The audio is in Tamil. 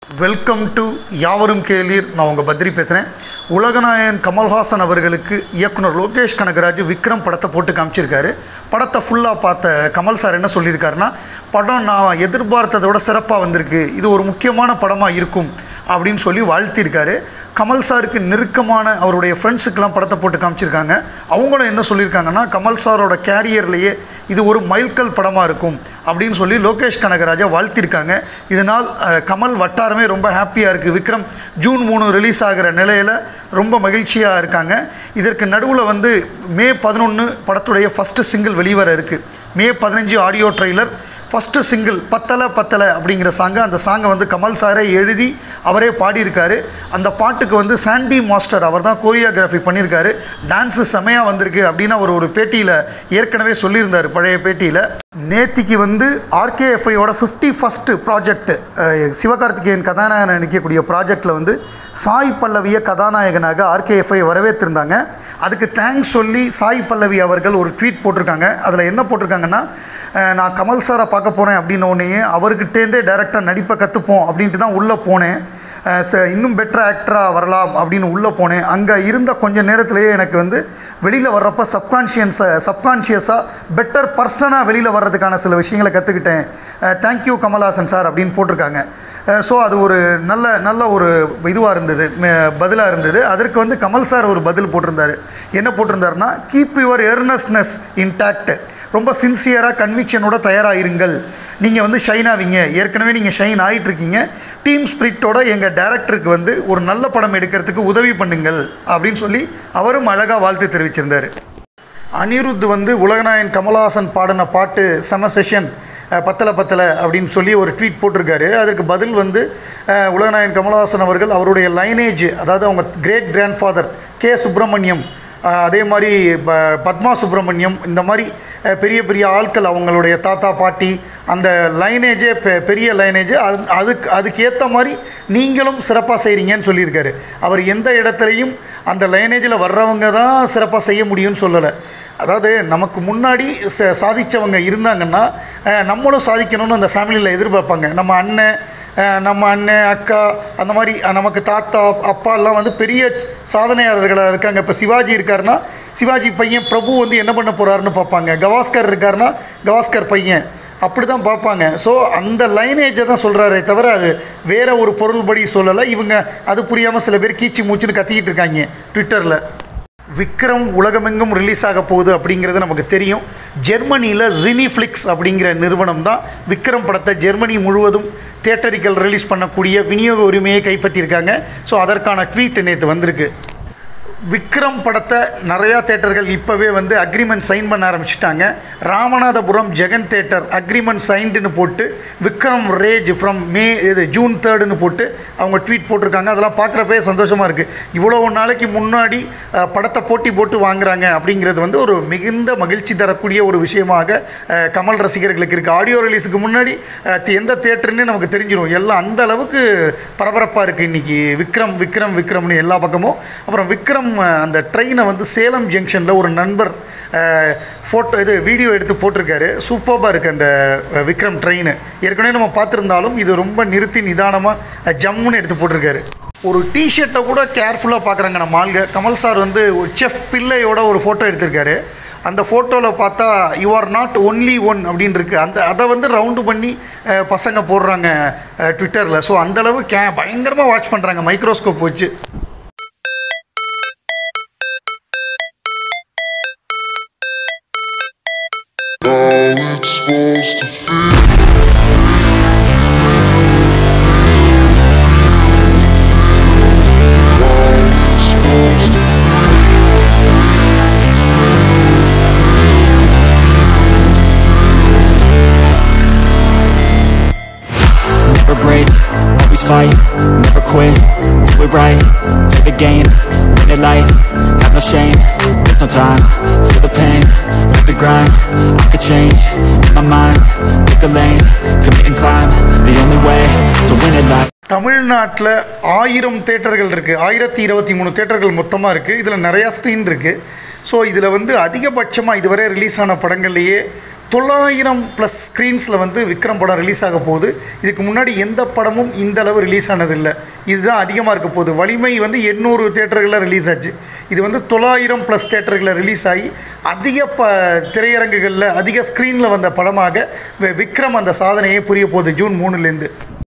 வெல்கம் டு யாவரும் கேளீர் நான் உங்கள் பத்ரி பேசுகிறேன் உலகநாயகன் கமல்ஹாசன் அவர்களுக்கு இயக்குனர் லோகேஷ் கனகராஜ் விக்ரம் படத்தை போட்டு காமிச்சிருக்காரு படத்தை ஃபுல்லாக பார்த்த கமல் சார் என்ன சொல்லியிருக்காருன்னா படம் நான் எதிர்பார்த்ததை விட சிறப்பாக வந்திருக்கு இது ஒரு முக்கியமான படமாக இருக்கும் அப்படின்னு சொல்லி வாழ்த்தியிருக்காரு கமல் சாருக்கு நெருக்கமான அவருடைய ஃப்ரெண்ட்ஸுக்கெல்லாம் படத்தை போட்டு காமிச்சிருக்காங்க அவங்களும் என்ன சொல்லியிருக்காங்கன்னா கமல் சாரோட கேரியர்லேயே இது ஒரு மைல்கல் படமாக இருக்கும் அப்படின்னு சொல்லி லோகேஷ் கனகராஜா வாழ்த்திருக்காங்க இதனால் அஹ், கமல் வட்டாரமே ரொம்ப ஹாப்பியாக இருக்குது விக்ரம் ஜூன் மூணு ரிலீஸ் ஆகிற நிலையில் ரொம்ப மகிழ்ச்சியாக இருக்காங்க இதற்கு நடுவில் வந்து மே பதினொன்று படத்துடைய ஃபஸ்ட்டு சிங்கிள் வெளிவர இருக்குது மே பதினஞ்சு ஆடியோ ட்ரெய்லர் ஃபஸ்ட்டு சிங்கிள் பத்தலை பத்தலை அப்படிங்கிற சாங்கை அந்த சாங்கை வந்து கமல் சாரே எழுதி அவரே பாடியிருக்காரு அந்த பாட்டுக்கு வந்து சாண்டி மாஸ்டர் அவர் தான் கோரியோகிராஃபி பண்ணியிருக்காரு டான்ஸு செமையாக வந்திருக்கு அப்படின்னு அவர் ஒரு பேட்டியில் ஏற்கனவே சொல்லியிருந்தார் பழைய பேட்டியில் நேத்திக்கு வந்து ஆர்கேஎஃப்ஐயோட ஃபிஃப்டி ஃபஸ்ட்டு ப்ராஜெக்ட் சிவகார்த்திகேயன் கதாநாயகன் நிற்கக்கூடிய ப்ராஜெக்டில் வந்து சாய் பல்லவியை கதாநாயகனாக ஆர்கேஎஃப்ஐ வரவேற்றிருந்தாங்க அதுக்கு தேங்க்ஸ் சொல்லி சாய் பல்லவி அவர்கள் ஒரு ட்வீட் போட்டிருக்காங்க அதில் என்ன போட்டிருக்காங்கன்னா அஹ் நான் கமல் சாரை பார்க்க போகிறேன் அப்படின்ன உடனே அவர்கிட்டேருந்தே டேரெக்டாக நடிப்பை கற்றுப்போம் அப்படின்ட்டு தான் உள்ளே போனேன் அஹ் ச இன்னும் பெட்டர் ஆக்டராக வரலாம் அப்படின்னு உள்ளே போனேன் அங்கே இருந்த கொஞ்ச நேரத்திலேயே எனக்கு வந்து வெளியில் வர்றப்ப சப்கான்ஷியன்ஸை சப்கான்ஷியஸாக பெட்டர் பர்சனாக வெளியில் வர்றதுக்கான சில விஷயங்களை கற்றுக்கிட்டேன் தேங்க்யூ கமல்ஹாசன் சார் அப்படின்னு போட்டிருக்காங்க ஸோ அது ஒரு நல்ல நல்ல ஒரு இதுவாக இருந்தது பதிலாக இருந்தது அதற்கு வந்து கமல் சார் ஒரு பதில் போட்டிருந்தார் என்ன போட்டிருந்தாருன்னா கீப் யுவர் எர்னஸ்னஸ் இன்டாக்ட் ரொம்ப சின்சியராக கன்விக்ஷனோட தயாராகிருங்கள் நீங்கள் வந்து ஷைன் ஆவீங்க ஏற்கனவே நீங்கள் ஷைன் ஆகிட்டு இருக்கீங்க டீம் ஸ்பிரிட்டோட எங்கள் டேரக்டருக்கு வந்து ஒரு நல்ல படம் எடுக்கிறதுக்கு உதவி பண்ணுங்கள் அப்படின்னு சொல்லி அவரும் அழகாக வாழ்த்து தெரிவிச்சிருந்தார் அனிருத் வந்து உலகநாயகன் கமலஹாசன் பாடின பாட்டு செம செஷன் பத்தலை பத்தலை அப்படின்னு சொல்லி ஒரு ட்வீட் போட்டிருக்காரு அதற்கு பதில் வந்து அஹ், உலகநாயகன் கமலஹாசன் அவர்கள் அவருடைய லைனேஜ் அதாவது அவங்க great grandfather K Subramaniam ah, அதே மாதிரி ப- பத்மா சுப்பிரமணியம் இந்த மாதிரி அஹ், பெரிய பெரிய ஆட்கள் அவங்களுடைய தாத்தா பாட்டி அந்த லைனேஜே பெ பெரிய லைனேஜ் அது அதுக்கு அதுக்கு ஏற்ற மாதிரி நீங்களும் சிறப்பாக செய்கிறீங்கன்னு சொல்லியிருக்காரு அவர் எந்த இடத்துலையும் அந்த லைனேஜில் வர்றவங்க தான் சிறப்பாக செய்ய முடியும்னு சொல்லலை அதாவது நமக்கு முன்னாடி ச சாதித்தவங்க இருந்தாங்கன்னா அஹ், நம்மளும் சாதிக்கணும்னு அந்த ஃபேமிலியில் எதிர்பார்ப்பாங்க நம்ம அண்ணன் அஹ், நம்ம அண்ணன் அக்கா அந்த மாதிரி அஹ், நமக்கு தாத்தா அப்பா எல்லாம் வந்து பெரிய சாதனையாளர்களாக இருக்காங்க இப்போ சிவாஜி இருக்காருன்னா சிவாஜி பையன் பிரபு வந்து என்ன பண்ண போகிறாருன்னு பார்ப்பாங்க கவாஸ்கர் இருக்காருன்னா கவாஸ்கர் பையன் அப்படி தான் பார்ப்பாங்க ஸோ அந்த லைனேஜை தான் சொல்கிறாரே தவிர அது வேற ஒரு பொருள்படி சொல்லலை இவங்க அது புரியாமல் சில பேர் கீச்சு மூச்சுன்னு கத்திக்கிட்டு இருக்காங்க ட்விட்டரில் விக்ரம் உலகமெங்கும் ரிலீஸ் ஆக போகுது அப்படிங்கிறது நமக்கு தெரியும் ஜெர்மனியில் ஜினிஃப்ளிக்ஸ் அப்படிங்கிற நிறுவனம் தான் விக்ரம் படத்தை ஜெர்மனி முழுவதும் தியேட்டரிக்கல் ரிலீஸ் பண்ணக்கூடிய விநியோக உரிமையை கைப்பற்றியிருக்காங்க ஸோ அதற்கான ட்வீட் நேற்று வந்திருக்கு விக்ரம் படத்தை நிறையா தேட்டர்கள் இப்போவே வந்து அக்ரிமெண்ட் சைன் பண்ண ஆரம்பிச்சிட்டாங்க ராமநாதபுரம் ஜெகன் தேட்டர் அக்ரிமெண்ட் சைன்டுன்னு போட்டு விக்ரம் ரேஜ் ஃப்ரம் மே இது ஜூன் தேர்டுன்னு போட்டு அவங்க ட்வீட் போட்டிருக்காங்க அதெல்லாம் பார்க்குறப்பே சந்தோஷமாக இருக்குது இவ்வளோ நாளைக்கு முன்னாடி அஹ், படத்தை போட்டி போட்டு வாங்குறாங்க அப்படிங்கிறது வந்து ஒரு மிகுந்த மகிழ்ச்சி தரக்கூடிய ஒரு விஷயமாக அஹ், கமல் ரசிகர்களுக்கு இருக்குது ஆடியோ ரிலீஸுக்கு முன்னாடி அஹ், தி- எந்த தேட்டருன்னு நமக்கு தெரிஞ்சிடும் எல்லாம் அந்த அளவுக்கு பரபரப்பாக இருக்குது இன்றைக்கி விக்ரம் விக்ரம் விக்ரம்னு எல்லா பக்கமும் அப்புறம் விக்ரம் அஹ், அந்த ட்ரெயினை வந்து சேலம் ஜங்ஷனில் ஒரு நண்பர் ஃபோட்டோ இது வீடியோ எடுத்து போட்டிருக்காரு சூப்பராக இருக்குது அந்த அஹ், விக்ரம் ட்ரெயின் ஏற்கனவே நம்ம பார்த்துருந்தாலும் இது ரொம்ப நிறுத்தி நிதானமாக ஜம்முன்னு எடுத்து போட்டிருக்காரு ஒரு டிஷர்ட்டை கூட கேர்ஃபுல்லாக பார்க்குறாங்க நம்ம ஆளுங்க கமல் சார் வந்து ஒரு செஃப் பிள்ளையோட ஒரு ஃபோட்டோ எடுத்திருக்காரு அந்த ஃபோட்டோவில் பார்த்தா you are not only one அப்படின்னு இருக்கு அந்த அதை வந்து ரவுண்டு பண்ணி அஹ், பசங்க போடுறாங்க ட்விட்டரில் ஸோ அந்தளவு கே பயங்கரமாக வாட்ச் பண்ணுறாங்க மைக்ரோஸ்கோப் வச்சு How it's supposed to feel. How it's supposed to Never break, always fight, never quit, do it right, play the game, win it life, have no shame, there's no time, feel the pain, live the grind, I could change, in my mind, pick a lane, commit and climb, the only way to win it life தமிழ்நாட்டில் ஆயிரம் தேட்டர்கள் இருக்குது ஆயிரத்தி இருபத்தி மூணு தேட்டர்கள் மொத்தமாக இருக்குது இதில் நிறையா ஸ்க்ரீன் இருக்குது ஸோ இதில் வந்து அதிகபட்சமாக இதுவரை ரிலீஸ் ஆன படங்கள்லேயே தொள்ளாயிரம் ப்ளஸ் ஸ்க்ரீன்ஸில் வந்து விக்ரம் படம் ரிலீஸ் ஆக போகுது இதுக்கு முன்னாடி எந்த படமும் இந்த அளவு ரிலீஸ் ஆனதில்லை இதுதான் அதிகமாக இருக்க போகுது வலிமை வந்து எண்ணூறு தேட்டர்களில் ரிலீஸ் ஆச்சு இது வந்து தொள்ளாயிரம் ப்ளஸ் தேட்டர்களில் ரிலீஸ் ஆகி அதிக ப திரையரங்குகளில் அதிக ஸ்க்ரீனில் வந்த படமாக வி- விக்ரம் அந்த சாதனையை புரிய போகுது ஜூன் மூணுலேருந்து